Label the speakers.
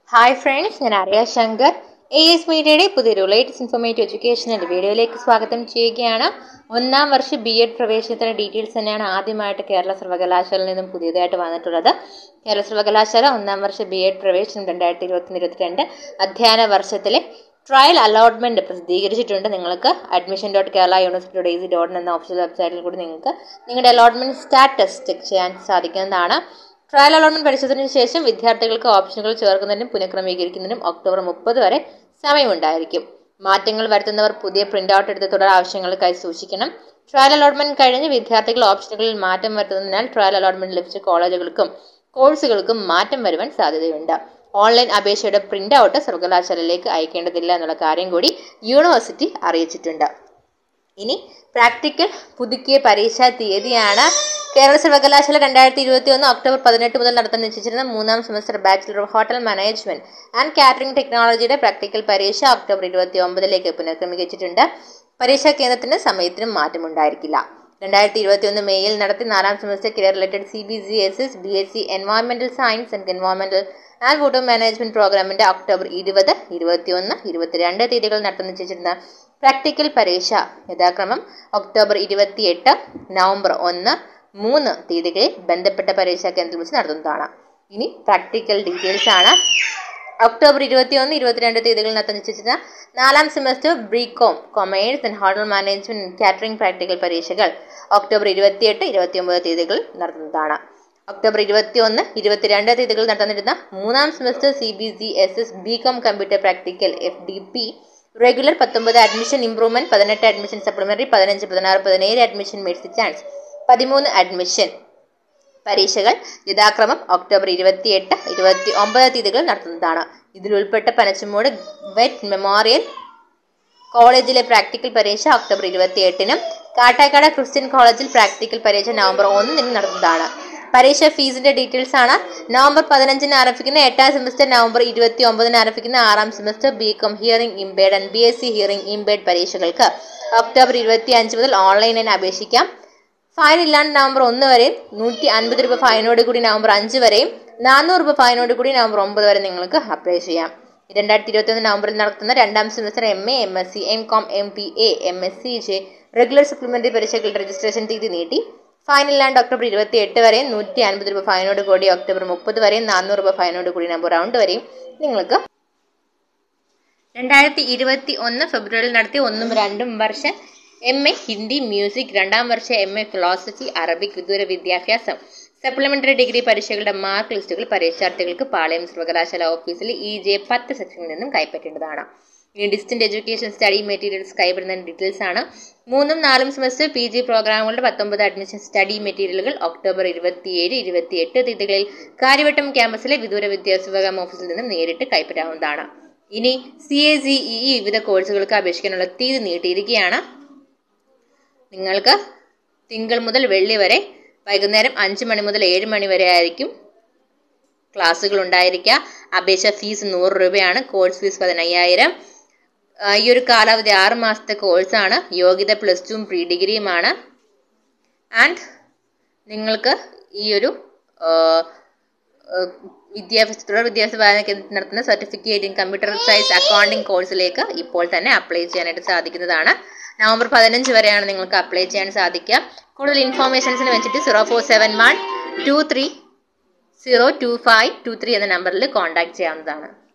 Speaker 1: hi friends ഞാൻ അറിയ Shankar A S മീഡിയയുടെ പുതിയൊരു ലേറ്റസ്റ്റ് ഇൻഫോർമേറ്റീവ് എഡ്യൂക്കേഷണൽ വീഡിയോയിലേക്ക് സ്വാഗതം ചെയ്യുകയാണ് ഒന്നാം വർഷ ബി എഡ് പ്രവേശനത്തിന്റെ ഡീറ്റെയിൽസ് തന്നെയാണ് ആദ്യമായിട്ട് കേരള സർവകലാശാലയിൽ നിന്നും പുതിയതായിട്ട് വന്നിട്ടുള്ളത് കേരള സർവകലാശാല ഒന്നാം വർഷ ബി എഡ് പ്രവേശനം രണ്ടായിരത്തി ഇരുപത്തി ഇരുപത്തിരണ്ട് അധ്യയന വർഷത്തിലെ ട്രയൽ അലോട്ട്മെന്റ് പ്രസിദ്ധീകരിച്ചിട്ടുണ്ട് നിങ്ങൾക്ക് admission dot Kerala university dot AC dot എന്ന ഒഫീഷ്യൽ വെബ്സൈറ്റിൽ കൂടി നിങ്ങൾക്ക് നിങ്ങളുടെ അലോട്ട്മെന്റ് സ്റ്റാറ്റസ് ചെക്ക് ചെയ്യാൻ സാധിക്കുന്നതാണ് ട്രയൽ അലോട്ട്മെന്റ് പരിശോധനയ്ക്ക് ശേഷം വിദ്യാർത്ഥികൾക്ക് ഓപ്ഷനുകൾ ചേർക്കുന്നതിനും പുനഃക്രമീകരിക്കുന്നതിനും ഒക്ടോബർ മുപ്പത് വരെ സമയമുണ്ടായിരിക്കും മാറ്റങ്ങൾ വരുത്തുന്നവർ പുതിയ പ്രിന്റ് ഔട്ട് എടുത്ത് തുടർ ആവശ്യങ്ങൾക്കായി സൂക്ഷിക്കണം ട്രയൽ അലോട്ട്മെന്റ് കഴിഞ്ഞ് വിദ്യാർത്ഥികൾ ഓപ്ഷനുകളിൽ മാറ്റം വരുത്തുന്നതിനാൽ ട്രയൽ അലോട്ട്മെന്റ് ലഭിച്ച കോളേജുകൾക്കും കോഴ്സുകൾക്കും മാറ്റം വരുവാൻ സാധ്യതയുണ്ട് ഓൺലൈൻ അപേക്ഷയുടെ പ്രിന്റ് ഔട്ട് സർവകലാശാലയിലേക്ക് അയക്കേണ്ടതില്ല എന്നുള്ള കാര്യം കൂടി യൂണിവേഴ്സിറ്റി അറിയിച്ചിട്ടുണ്ട് ഇനി പ്രാക്ടിക്കൽ പുതുക്കിയ പരീക്ഷാ തീയതിയാണ് കേരള സർവകലാശാല രണ്ടായിരത്തി ഇരുപത്തി ഒന്ന് ഒക്ടോബർ പതിനെട്ട് മുതൽ നടത്താൻ നിശ്ചയിച്ചിരുന്ന മൂന്നാം semester bachelor of hotel management and catering ടെക്നോളജിയുടെ പ്രാക്ടിക്കൽ പരീക്ഷ ഒക്ടോബർ ഇരുപത്തി ഒമ്പതിലേക്ക് പുനഃക്രമീകരിച്ചിട്ടുണ്ട് പരീക്ഷാ കേന്ദ്രത്തിന് സമയത്തിനും മാറ്റമുണ്ടായിരിക്കില്ല രണ്ടായിരത്തി ഇരുപത്തി ഒന്ന് മെയ്യിൽ നടത്തി നാലാം semester career related C B C S S B S C എൻവയോൺമെന്റൽ science and എൻവയോൺമെന്റൽ and water management പ്രോഗ്രാമിന്റെ ഒക്ടോബർ ഇരുപത് ഇരുപത്തിയൊന്ന് ഇരുപത്തിരണ്ട് തീയതികൾ നടത്തുന്ന നിശ്ചയിച്ചിരുന്ന പ്രാക്ടിക്കൽ പരീക്ഷ യഥാക്രമം ഒക്ടോബർ ഇരുപത്തിയെട്ട് നവംബർ ഒന്ന് മൂന്ന് തീയതികളിൽ ബന്ധപ്പെട്ട പരീക്ഷാ കേന്ദ്രത്തിൽ വെച്ച് നടത്തുന്നതാണ് ഇനി പ്രാക്ടിക്കൽ ഡീറ്റെയിൽസ് ആണ് ഒക്ടോബർ ഇരുപത്തിയൊന്ന് ഇരുപത്തിരണ്ട് തീയതികളിൽ നടത്താൻ നിശ്ചയിച്ചിരുന്ന നാലാം semester B Com commerce and hotel management catering practical പരീക്ഷകൾ ഒക്ടോബർ ഇരുപത്തിയെട്ട് ഇരുപത്തിയൊമ്പത് തീയതികളിൽ നടത്തുന്നതാണ് ഒക്ടോബർ ഇരുപത്തിയൊന്ന് ഇരുപത്തിരണ്ട് തീയതികളിൽ നടത്താനിരുന്ന മൂന്നാം semester C B C S S B com computer practical F D P regular പത്തൊമ്പത് അഡ്മിഷൻ ഇംപ്രൂവ്മെന്റ് പതിനെട്ട് അഡ്മിഷൻ സപ്ലിമെന്ററി പതിനഞ്ച് പതിനാറ് പതിനേഴ് അഡ്മിഷൻ മേഴ്സി ചാൻസ് പതിമൂന്ന് അഡ്മിഷൻ പരീക്ഷകൾ യഥാക്രമം ഒക്ടോബർ ഇരുപത്തിയെട്ട് ഇരുപത്തി ഒമ്പത് തീയതികൾ നടത്തുന്നതാണ് ഇതിൽ ഉൾപ്പെട്ട പനച്ചമൂട് വെറ്റ് മെമ്മോറിയൽ കോളേജിലെ പ്രാക്ടിക്കൽ പരീക്ഷ ഒക്ടോബർ ഇരുപത്തി എട്ടിനും കാട്ടാക്കാട് ക്രിസ്ത്യൻ കോളേജിൽ പ്രാക്ടിക്കൽ പരീക്ഷ നവംബർ ഒന്നിനും നടത്തുന്നതാണ് പരീക്ഷ ഫീസിന്റെ ഡീറ്റെയിൽസ് ആണ് നവംബർ പതിനഞ്ചിന് ആരംഭിക്കുന്ന എട്ടാം സെമസ്റ്റർ നവംബർ ഇരുപത്തി ഒമ്പതിന് ആരംഭിക്കുന്ന ആറാം semester B com hearing impaired and B S C hearing impaired പരീക്ഷകൾക്ക് ഒക്ടോബർ ഇരുപത്തി അഞ്ച് മുതൽ ഓൺലൈനായി അപേക്ഷിക്കാം ഫൈൻ ഇല്ലാണ്ട് നവംബർ ഒന്ന് വരെയും നൂറ്റി അൻപത് രൂപ ഫൈനോട് കൂടി നവംബർ അഞ്ച് വരെയും നാനൂറ് രൂപ ഫൈനോട് കൂടി നവംബർ ഒമ്പത് വരെ നിങ്ങൾക്ക് അപ്ലൈ ചെയ്യാം രണ്ടായിരത്തി ഇരുപത്തി ഒന്ന് നവംബറിൽ നടത്തുന്ന രണ്ടാം semester M A M S C M com M P A M S C J regular supplementary പരീക്ഷകളുടെ രജിസ്ട്രേഷൻ തീയതി നീട്ടി ഫൈൻ ഇല്ലാണ്ട് ഒക്ടോബർ ഇരുപത്തി എട്ട് വരെയും നൂറ്റി അൻപത് രൂപ ഫൈനോട് കൂടി ഒക്ടോബർ മുപ്പത് വരെയും നാനൂറ് രൂപ ഫൈനോട് കൂടി നവംബർ റൗണ്ട് വരെയും നിങ്ങൾക്ക് രണ്ടായിരത്തി ഇരുപത്തി ഒന്ന് ഫെബ്രുവരിയിൽ നടത്തിയ ഒന്നും രണ്ടും വർഷം എം എ ഹിന്ദി മ്യൂസിക് രണ്ടാം വർഷ എം എ ഫിലോസഫി അറബിക് വിദൂര വിദ്യാഭ്യാസം സപ്ലിമെന്ററി ഡിഗ്രി പരീക്ഷകളുടെ മാർക്ക് ലിസ്റ്റുകൾ പരീക്ഷാർത്ഥികൾക്ക് പാളയം സർവകലാശാല ഓഫീസിൽ ഇ ജെ പത്ത് സെക്ഷനിൽ നിന്നും കൈപ്പറ്റേണ്ടതാണ് ഇനി ഡിസ്റ്റന്റ് എഡ്യൂക്കേഷൻ സ്റ്റഡി മെറ്റീരിയൽസ് കൈപ്പെടുന്ന ഡീറ്റെയിൽസ് ആണ് മൂന്നും നാലും സെമസ്റ്റർ പി ജി പ്രോഗ്രാമുകളുടെ പത്തൊമ്പത് അഡ്മിഷൻ സ്റ്റഡി മെറ്റീരിയലുകൾ ഒക്ടോബർ ഇരുപത്തിയേഴ് ഇരുപത്തിയെട്ട് തീയതികളിൽ കാര്യവട്ടം ക്യാമ്പസിലെ വിദൂര വിദ്യാഭ്യാസ ഓഫീസിൽ നിന്നും നേരിട്ട് കൈപ്പറ്റാവുന്നതാണ് ഇനി സി എ സി ഇ വിവിധ കോഴ്സുകൾക്ക് അപേക്ഷിക്കാനുള്ള തീയതി നീട്ടിയിരിക്കുകയാണ് നിങ്ങൾക്ക് തിങ്കൾ മുതൽ വെള്ളി വരെ വൈകുന്നേരം അഞ്ച് മണി മുതൽ ഏഴ് മണി വരെ ആയിരിക്കും ക്ലാസ്സുകൾ ഉണ്ടായിരിക്കുക അപേക്ഷ ഫീസ് നൂറ് രൂപയാണ് കോഴ്സ് ഫീസ് പതിനയ്യായിരം ഈ ഒരു കാലാവധി ആറ് മാസത്തെ കോഴ്സാണ് യോഗ്യത പ്ലസ് ടുവും പ്രീ ഡിഗ്രിയുമാണ് ആൻഡ് നിങ്ങൾക്ക് ഈ ഒരു വിദ്യാഭ്യാസ തുടർ വിദ്യാഭ്യാസ കേന്ദ്രത്തിൽ നടത്തുന്ന certificate in computer science accounting കോഴ്സിലേക്ക് ഇപ്പോൾ തന്നെ അപ്ലൈ ചെയ്യാനായിട്ട് സാധിക്കുന്നതാണ് നവംബർ പതിനഞ്ച് വരെയാണ് നിങ്ങൾക്ക് അപ്ലൈ ചെയ്യാൻ സാധിക്കുക കൂടുതൽ ഇൻഫോർമേഷൻസിന് വെച്ചിട്ട് zero four seven one two three zero two five two three എന്ന നമ്പറിൽ കോൺടാക്ട് ചെയ്യാവുന്നതാണ്